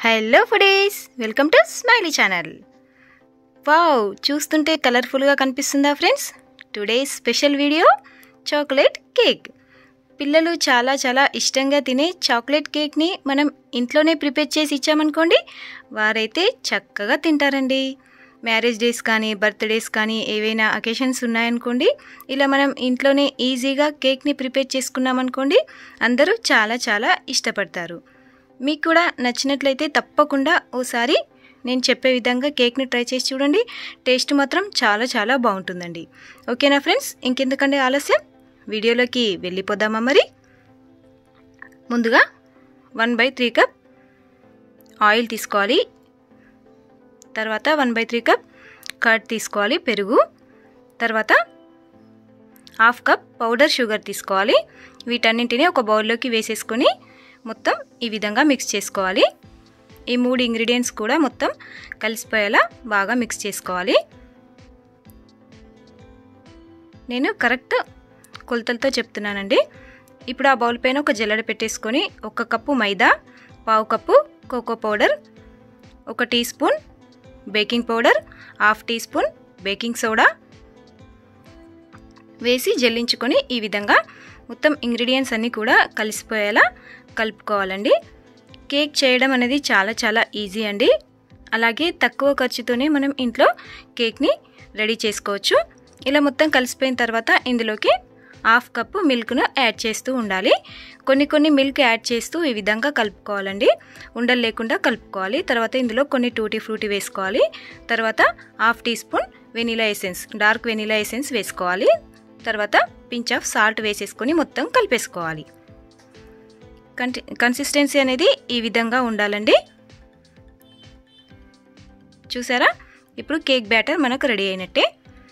hello foodies welcome to smiley channel wow చూస్తుంటే కలర్ఫుల్గా కనిపిస్తుందా friends today special video chocolate cake పిల్లలు చాలా చాలా ఇష్టంగా తినే చాక్లెట్ కేక్ని మనం ఇంట్లోనే ప్రిపేర్ చేసి ఇచ్చామనుకోండి వారైతే చక్కగా తింటారండి మ్యారేజ్ డేస్ కానీ బర్త్డేస్ కానీ ఏవైనా అకేషన్స్ ఉన్నాయనుకోండి ఇలా మనం ఇంట్లోనే ఈజీగా కేక్ని ప్రిపేర్ చేసుకున్నామనుకోండి అందరూ చాలా చాలా ఇష్టపడతారు మీకు కూడా నచ్చినట్లయితే తప్పకుండా ఓసారి నేను చెప్పే విధంగా కేక్ని ట్రై చేసి చూడండి టేస్ట్ మాత్రం చాలా చాలా బాగుంటుందండి ఓకేనా ఫ్రెండ్స్ ఇంకెందుకంటే ఆలస్యం వీడియోలోకి వెళ్ళిపోదామా మరి ముందుగా one by three cup oil తీసుకోవాలి తర్వాత one by three cup curd తీసుకోవాలి పెరుగు తర్వాత హాఫ్ కప్ పౌడర్ షుగర్ తీసుకోవాలి వీటన్నింటినీ ఒక బౌల్లోకి వేసేసుకొని మొత్తం ఈ విధంగా మిక్స్ చేసుకోవాలి ఈ మూడు ఇంగ్రీడియంట్స్ కూడా మొత్తం కలిసిపోయేలా బాగా మిక్స్ చేసుకోవాలి నేను కరెక్ట్ కొలతలతో చెప్తున్నానండి ఇప్పుడు ఆ బౌల్ పైన ఒక జల్లెడ పెట్టేసుకొని ఒక కప్పు మైదా పావు కప్పు కోకో పౌడర్ ఒక teaspoon baking powder half teaspoon baking soda వేసి జల్లించుకొని ఈ విధంగా మొత్తం ఇంగ్రీడియంట్స్ అన్నీ కూడా కలిసిపోయేలా కలుపుకోవాలండి కేక్ చేయడం అనేది చాలా చాలా ఈజీ అండి అలాగే తక్కువ ఖర్చుతోనే మనం ఇంట్లో కేక్ని రెడీ చేసుకోవచ్చు ఇలా మొత్తం కలిసిపోయిన తర్వాత ఇందులోకి హాఫ్ కప్పు మిల్క్ను యాడ్ చేస్తూ ఉండాలి కొన్ని కొన్ని మిల్క్ యాడ్ చేస్తూ ఈ విధంగా కలుపుకోవాలండి ఉండలు లేకుండా కలుపుకోవాలి తర్వాత ఇందులో కొన్ని టూటీ ఫ్రూటీ వేసుకోవాలి తర్వాత half teaspoon vanilla essence dark vanilla essence వేసుకోవాలి తర్వాత పించ్ ఆఫ్ సాల్ట్ వేసేసుకొని మొత్తం కలిపేసుకోవాలి కంటి కన్సిస్టెన్సీ అనేది ఈ విధంగా ఉండాలండి చూసారా ఇప్పుడు కేక్ బ్యాటర్ మనకు రెడీ అయినట్టే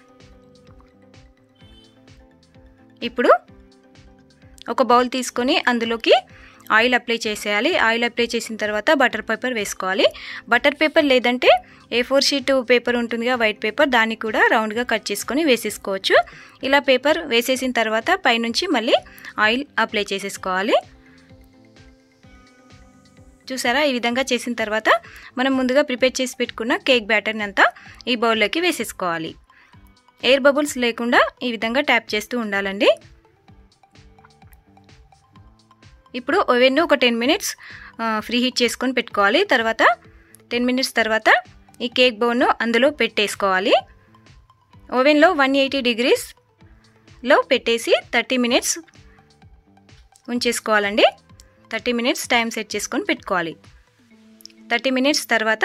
ఇప్పుడు ఒక బౌల్ తీసుకొని అందులోకి ఆయిల్ అప్లై చేసేయాలి ఆయిల్ అప్లై చేసిన తర్వాత బటర్ పేపర్ వేసుకోవాలి బటర్ పేపర్ లేదంటే ఏ ఫోర్ షీట్ పేపర్ ఉంటుందిగా వైట్ పేపర్ దాన్ని కూడా రౌండ్గా కట్ చేసుకొని వేసేసుకోవచ్చు ఇలా పేపర్ వేసేసిన తర్వాత పైనుంచి మళ్ళీ ఆయిల్ అప్లై చేసేసుకోవాలి చూసారా ఈ విధంగా చేసిన తర్వాత మనం ముందుగా ప్రిపేర్ చేసి పెట్టుకున్న కేక్ బ్యాటర్ని అంతా ఈ బౌల్లోకి వేసేసుకోవాలి ఎయిర్ బబుల్స్ లేకుండా ఈ విధంగా ట్యాప్ చేస్తూ ఉండాలండి ఇప్పుడు ఓవెన్ ఒక టెన్ మినిట్స్ ఫ్రీ హీట్ చేసుకొని పెట్టుకోవాలి తర్వాత టెన్ మినిట్స్ తర్వాత ఈ కేక్ బౌన్ను అందులో పెట్టేసుకోవాలి ఓవెన్లో వన్ ఎయిటీ డిగ్రీస్లో పెట్టేసి థర్టీ మినిట్స్ ఉంచేసుకోవాలండి థర్టీ మినిట్స్ టైం సెట్ చేసుకొని పెట్టుకోవాలి థర్టీ మినిట్స్ తర్వాత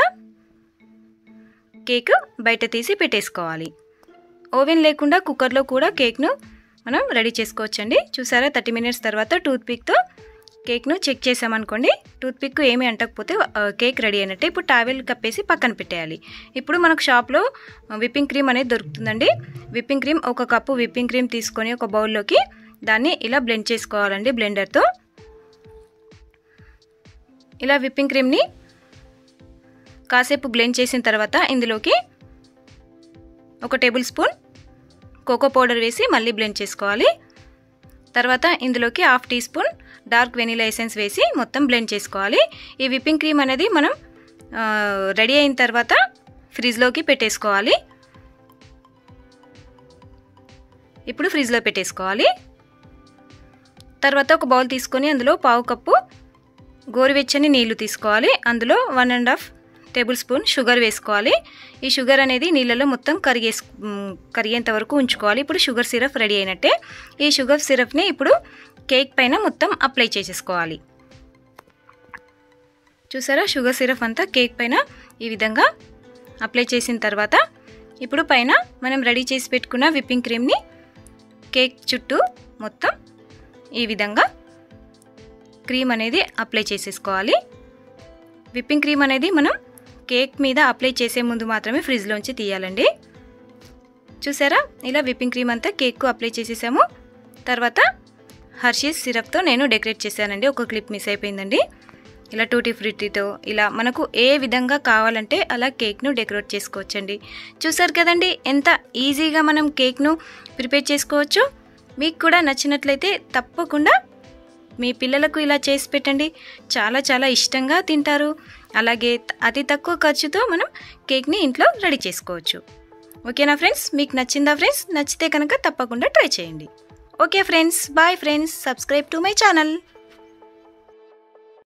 కేక్ బయట తీసి పెట్టేసుకోవాలి ఓవెన్ లేకుండా కుక్కర్లో కూడా కేక్ను మనం రెడీ చేసుకోవచ్చండి చూసారా థర్టీ మినిట్స్ తర్వాత టూత్పిక్తో కేక్ను చెక్ చేసామనుకోండి టూత్పిక్ ఏమి అంటకపోతే కేక్ రెడీ అయినట్టే ఇప్పుడు టావెల్ కప్పేసి పక్కన పెట్టేయాలి ఇప్పుడు మనకు షాప్లో విప్పింగ్ క్రీమ్ అనేది దొరుకుతుందండి విప్పింగ్ క్రీమ్ ఒక కప్పు విప్పింగ్ క్రీమ్ తీసుకొని ఒక బౌల్లోకి దాన్ని ఇలా బ్లెండ్ చేసుకోవాలండి బ్లెండర్తో ఇలా విప్పింగ్ క్రీమ్ని కాసేపు బ్లెండ్ చేసిన తర్వాత ఇందులోకి ఒక టేబుల్ స్పూన్ కోకో పౌడర్ వేసి మళ్ళీ బ్లెండ్ చేసుకోవాలి తర్వాత ఇందులోకి half teaspoon dark vanilla essence వేసి మొత్తం బ్లెండ్ చేసుకోవాలి ఈ విప్పింగ్ క్రీమ్ అనేది మనం రెడీ అయిన తర్వాత ఫ్రిడ్జ్లోకి పెట్టేసుకోవాలి ఇప్పుడు ఫ్రిడ్జ్లో పెట్టేసుకోవాలి తర్వాత ఒక బౌల్ తీసుకొని అందులో పావు కప్పు గోరువెచ్చని నీళ్లు తీసుకోవాలి అందులో one and half tablespoon sugar వేసుకోవాలి ఈ షుగర్ అనేది నీళ్ళలో మొత్తం కరిగేసు కరిగేంత వరకు ఉంచుకోవాలి ఇప్పుడు షుగర్ సిరప్ రెడీ అయినట్టే ఈ షుగర్ సిరప్ని ఇప్పుడు కేక్ పైన మొత్తం అప్లై చేసేసుకోవాలి చూసారా షుగర్ సిరప్ అంతా కేక్ పైన ఈ విధంగా అప్లై చేసిన తర్వాత ఇప్పుడు పైన మనం రెడీ చేసి పెట్టుకున్న విప్పింగ్ క్రీమ్ని కేక్ చుట్టూ మొత్తం ఈ విధంగా క్రీమ్ అనేది అప్లై చేసేసుకోవాలి విప్పింగ్ క్రీమ్ అనేది మనం కేక్ మీద అప్లై చేసే ముందు మాత్రమే ఫ్రిడ్జ్లోంచి తీయాలండి చూసారా ఇలా విప్పింగ్ క్రీమ్ అంతా కేక్కు అప్లై చేసేసాము తర్వాత హర్షీస్ సిరప్తో నేను డెకరేట్ చేశానండి ఒక క్లిప్ మిస్ అయిపోయిందండి ఇలా టూటీ ఫ్రూటీతో ఇలా మనకు ఏ విధంగా కావాలంటే అలా కేక్ను డెకరేట్ చేసుకోవచ్చండి చూసారు కదండి ఎంత ఈజీగా మనం కేక్ను ప్రిపేర్ చేసుకోవచ్చు మీకు కూడా నచ్చినట్లయితే తప్పకుండా మీ పిల్లలకు ఇలా చేసి పెట్టండి చాలా చాలా ఇష్టంగా తింటారు అలాగే అతి తక్కువ ఖర్చుతో మనం కేక్ని ఇంట్లో రెడీ చేసుకోవచ్చు ఓకేనా ఫ్రెండ్స్ మీకు నచ్చిందా ఫ్రెండ్స్ నచ్చితే కనుక తప్పకుండా ట్రై చేయండి okay friends bye friends subscribe to my channel